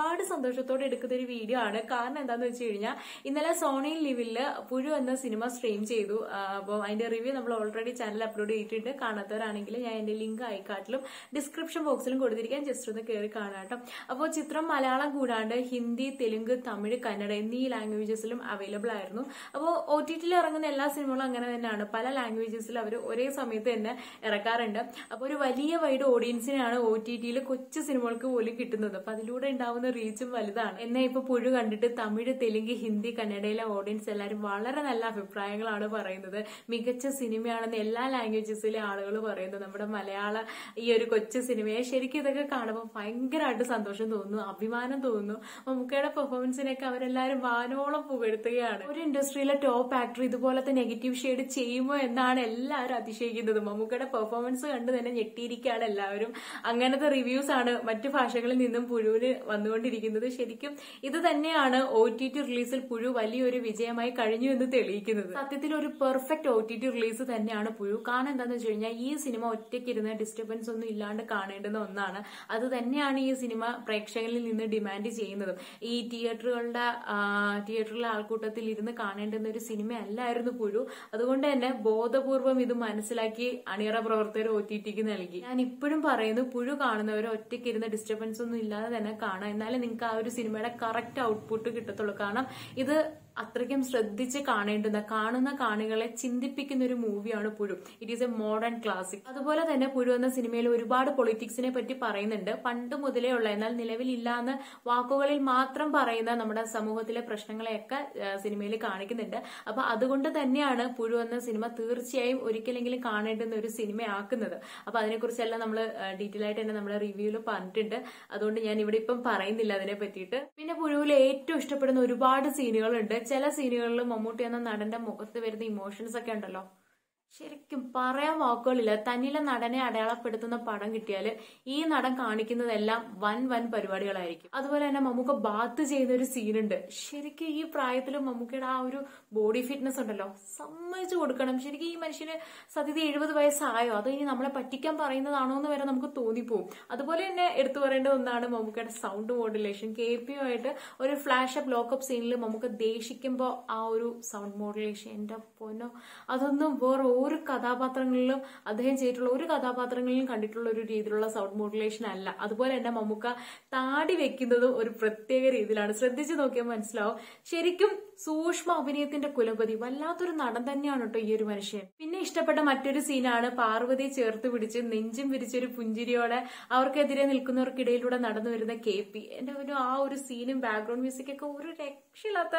ഒരുപാട് സന്തോഷത്തോടെ എടുക്കുന്ന ഒരു വീഡിയോ ആണ് കാരണം എന്താന്ന് വെച്ച് കഴിഞ്ഞാൽ ഇന്നലെ സോണി ലിവില് പുഴു എന്ന സിനിമ സ്ട്രീം ചെയ്തു അപ്പോൾ അതിന്റെ റിവ്യൂ നമ്മൾ ഓൾറെഡി ചാനൽ അപ്ലോഡ് ചെയ്തിട്ടുണ്ട് കാണാത്തവരാണെങ്കിൽ ഞാൻ എന്റെ ലിങ്ക് ഐക്കാട്ടിലും ഡിസ്ക്രിപ്ഷൻ ബോക്സിലും കൊടുത്തിരിക്കാൻ ജസ്റ്റ് ഒന്ന് കയറി കാണാം കേട്ടോ അപ്പോൾ ചിത്രം മലയാളം കൂടാണ്ട് ഹിന്ദി തെലുങ്ക് തമിഴ് കന്നഡ എന്നീ ലാംഗ്വേജസിലും അവൈലബിൾ ആയിരുന്നു അപ്പോൾ ഒ ടി ടിയിൽ ഇറങ്ങുന്ന എല്ലാ സിനിമകളും അങ്ങനെ തന്നെയാണ് പല ലാംഗ്വേജസിൽ അവർ ഒരേ സമയത്ത് തന്നെ ഇറക്കാറുണ്ട് അപ്പോൾ ഒരു വലിയ വൈഡ് ഓഡിയൻസിനാണ് ഒ ടി ടിയിൽ കൊച്ചു സിനിമകൾക്ക് പോലും കിട്ടുന്നത് അപ്പൊ അതിലൂടെ ഉണ്ടാവുന്ന റീച്ചും വലുതാണ് എന്നാൽ ഇപ്പൊ പുഴു കണ്ടിട്ട് തമിഴ് തെലുങ്ക് ഹിന്ദി കന്നഡയിലെ ഓഡിയൻസ് എല്ലാവരും വളരെ നല്ല അഭിപ്രായങ്ങളാണ് പറയുന്നത് മികച്ച സിനിമയാണെന്ന് എല്ലാ ലാംഗ്വേജസിലെ ആളുകൾ പറയുന്നത് നമ്മുടെ മലയാള ഈ ഒരു കൊച്ചു സിനിമയെ ശരിക്കും ഇതൊക്കെ കാണുമ്പോൾ ഭയങ്കരമായിട്ട് സന്തോഷം തോന്നുന്നു അഭിമാനം തോന്നുന്നു മമ്മൂക്കയുടെ പെർഫോമൻസിനൊക്കെ അവരെല്ലാവരും വാനോളം പുകഴ്ത്തുകയാണ് ഒരു ഇൻഡസ്ട്രിയിലെ ടോപ്പ് ആക്ടർ ഇതുപോലത്തെ നെഗറ്റീവ് ഷെയ്ഡ് ചെയ്യുമോ എന്നാണ് എല്ലാവരും അതിശയിക്കുന്നത് മമ്മൂക്കയുടെ പെർഫോമൻസ് കണ്ട് തന്നെ ഞെട്ടിയിരിക്കുകയാണ് എല്ലാവരും അങ്ങനത്തെ റിവ്യൂസ് ആണ് മറ്റു ഭാഷകളിൽ നിന്നും പുഴുവിന് വന്നുകൊണ്ടിരിക്കുന്നത് ശരിക്കും ഇത് തന്നെയാണ് ഒ ടി ടി റിലീസിൽ പുഴു വലിയൊരു വിജയമായി കഴിഞ്ഞു എന്ന് തെളിയിക്കുന്നത് സത്യത്തിൽ ഒരു perfect O T T release തന്നെയാണ് പുഴു കാരണം എന്താണെന്ന് വെച്ച് കഴിഞ്ഞാൽ ഈ സിനിമ ഒറ്റയ്ക്കിരുന്ന് ഡിസ്റ്റർബൻസ് ഒന്നും ഇല്ലാണ്ട് കാണേണ്ടുന്ന ഒന്നാണ് അത് തന്നെയാണ് ഈ സിനിമ പ്രേക്ഷകരിൽ നിന്ന് ഡിമാൻഡ് ചെയ്യുന്നതും ഈ തിയേറ്ററുകളുടെ തിയേറ്ററിലെ ആൾക്കൂട്ടത്തിൽ ഇരുന്ന് കാണേണ്ടുന്ന ഒരു സിനിമ അല്ലായിരുന്നു പുഴു അതുകൊണ്ട് തന്നെ ബോധപൂർവം ഇത് മനസ്സിലാക്കി അണിയറ പ്രവർത്തകർ ഒ ടി ടിക്ക് നൽകി ഞാൻ ഇപ്പോഴും പറയുന്നു പുഴു കാണുന്നവർ ഒറ്റയ്ക്കിരുന്ന് ഡിസ്റ്റർബൻസ് ഒന്നും ഇല്ലാതെ തന്നെ കാണാം എന്നാലേ നിങ്ങൾക്ക് ആ ഒരു സിനിമയുടെ കറക്റ്റ് ഔട്ട്പുട്ട് കിട്ടത്തുള്ളൂ കാരണം ഇത് അത്രയ്ക്കും ശ്രദ്ധിച്ച് കാണേണ്ടുന്ന കാണുന്ന കാണികളെ ചിന്തിപ്പിക്കുന്ന ഒരു മൂവിയാണ് Puzhu it is a modern classic അതുപോലെ തന്നെ പുഴു എന്ന സിനിമയിൽ ഒരുപാട് പൊളിറ്റിക്സിനെ പറ്റി പറയുന്നുണ്ട് പണ്ട് മുതലേ ഉള്ള എന്നാൽ നിലവിലില്ലാന്ന് വാക്കുകളിൽ മാത്രം പറയുന്ന നമ്മുടെ സമൂഹത്തിലെ പ്രശ്നങ്ങളെയൊക്കെ സിനിമയിൽ കാണിക്കുന്നുണ്ട് അപ്പൊ അതുകൊണ്ട് തന്നെയാണ് പുഴു എന്ന സിനിമ തീർച്ചയായും ഒരിക്കലെങ്കിലും കാണേണ്ടുന്ന ഒരു സിനിമയാക്കുന്നത് അപ്പൊ അതിനെക്കുറിച്ചെല്ലാം നമ്മൾ ഡീറ്റെയിൽ ആയിട്ട് തന്നെ നമ്മുടെ റിവ്യൂവിൽ പറഞ്ഞിട്ടുണ്ട് അതുകൊണ്ട് ഞാൻ ഇവിടെ ഇപ്പം പറയുന്നില്ല അതിനെ പറ്റിയിട്ട് പിന്നെ പുഴുവിൽ ഏറ്റവും ഇഷ്ടപ്പെടുന്ന ഒരുപാട് സീനുകളുണ്ട് ചില സീനുകളിൽ മമ്മൂട്ടി എന്ന നടന്റെ മുഖത്ത് വരുന്ന ഇമോഷൻസ് ഒക്കെ ഉണ്ടല്ലോ ശരിക്കും പറയാൻ വാക്കുകളില്ല തന്നിലെ നടനെ അടയാളപ്പെടുത്തുന്ന പടം കിട്ടിയാൽ ഈ നടൻ കാണിക്കുന്നതെല്ലാം വൻ വൻ പരിപാടികളായിരിക്കും അതുപോലെ തന്നെ മമ്മൂക്ക ബാത്ത് ചെയ്യുന്ന ഒരു സീനുണ്ട് ശരിക്കും ഈ പ്രായത്തിൽ മമ്മൂക്കയുടെ ആ ഒരു ബോഡി ഫിറ്റ്നസ് ഉണ്ടല്ലോ സമ്മതിച്ചു കൊടുക്കണം ശരിക്കും ഈ മനുഷ്യന് സത്യത്തിൽ എഴുപത് വയസ്സായോ അതോ ഇനി നമ്മളെ പറ്റിക്കാൻ പറയുന്നതാണോ എന്ന് വരെ നമുക്ക് തോന്നിപ്പോവും അതുപോലെ തന്നെ എടുത്തു പറയേണ്ട ഒന്നാണ് മമ്മൂക്കയുടെ സൗണ്ട് മോഡുലേഷൻ കെ പി ആയിട്ട് ഒരു ഫ്ലാഷ് അപ്പ് ലോക്കപ്പ് സീനിൽ മമ്മൂക്ക ദേഷിക്കുമ്പോൾ ആ ഒരു സൗണ്ട് മോഡുലേഷൻ എന്റെ പൊന്നോ അതൊന്നും വേറെ ഒരു കഥാപാത്രങ്ങളിലും അദ്ദേഹം ചെയ്തിട്ടുള്ള ഒരു കഥാപാത്രങ്ങളിലും കണ്ടിട്ടുള്ള ഒരു രീതിയിലുള്ള സൗണ്ട് മോഡുലേഷൻ അല്ല അതുപോലെ തന്നെ മമ്മൂക്ക താടി വെക്കുന്നതും ഒരു പ്രത്യേക രീതിയിലാണ് ശ്രദ്ധിച്ചു നോക്കിയാൽ മനസ്സിലാവും ശരിക്കും സൂക്ഷ്മ അഭിനയത്തിന്റെ കുലപതി വല്ലാത്തൊരു നടൻ തന്നെയാണ് കേട്ടോ ഈ ഒരു മനുഷ്യൻ പിന്നെ ഇഷ്ടപ്പെട്ട മറ്റൊരു സീനാണ് പാർവതി ചേർത്ത് പിടിച്ച് നെഞ്ചും വിരിച്ചൊരു പുഞ്ചിരിയോടെ അവർക്കെതിരെ നിൽക്കുന്നവർക്കിടയിലൂടെ നടന്നു വരുന്ന കെ പി എന്റെ ഒരു ആ ഒരു സീനും ബാക്ക്ഗ്രൗണ്ട് മ്യൂസിക് ഒക്കെ ഒരു രക്ഷയില്ലാത്ത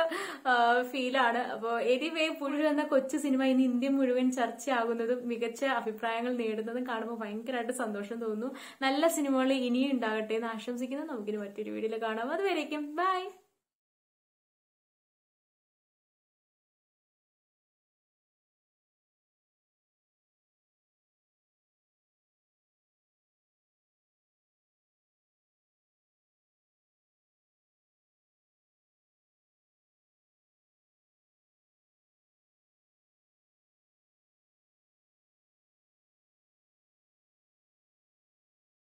ഫീലാണ് അപ്പോൾ എനിവേ പുഴു എന്ന കൊച്ചു സിനിമ ഇന്ന് ഇന്ത്യ മുഴുവൻ ചർച്ചയാകുന്നതും മികച്ച അഭിപ്രായങ്ങൾ നേടുന്നതും കാണുമ്പോൾ ഭയങ്കരമായിട്ട് സന്തോഷം തോന്നുന്നു നല്ല സിനിമകൾ ഇനിയും ഉണ്ടാകട്ടെ എന്ന് ആശംസിക്കുന്നു നമുക്കിനി മറ്റൊരു വീഡിയോയിൽ കാണാം അതുവരേക്കും ബൈ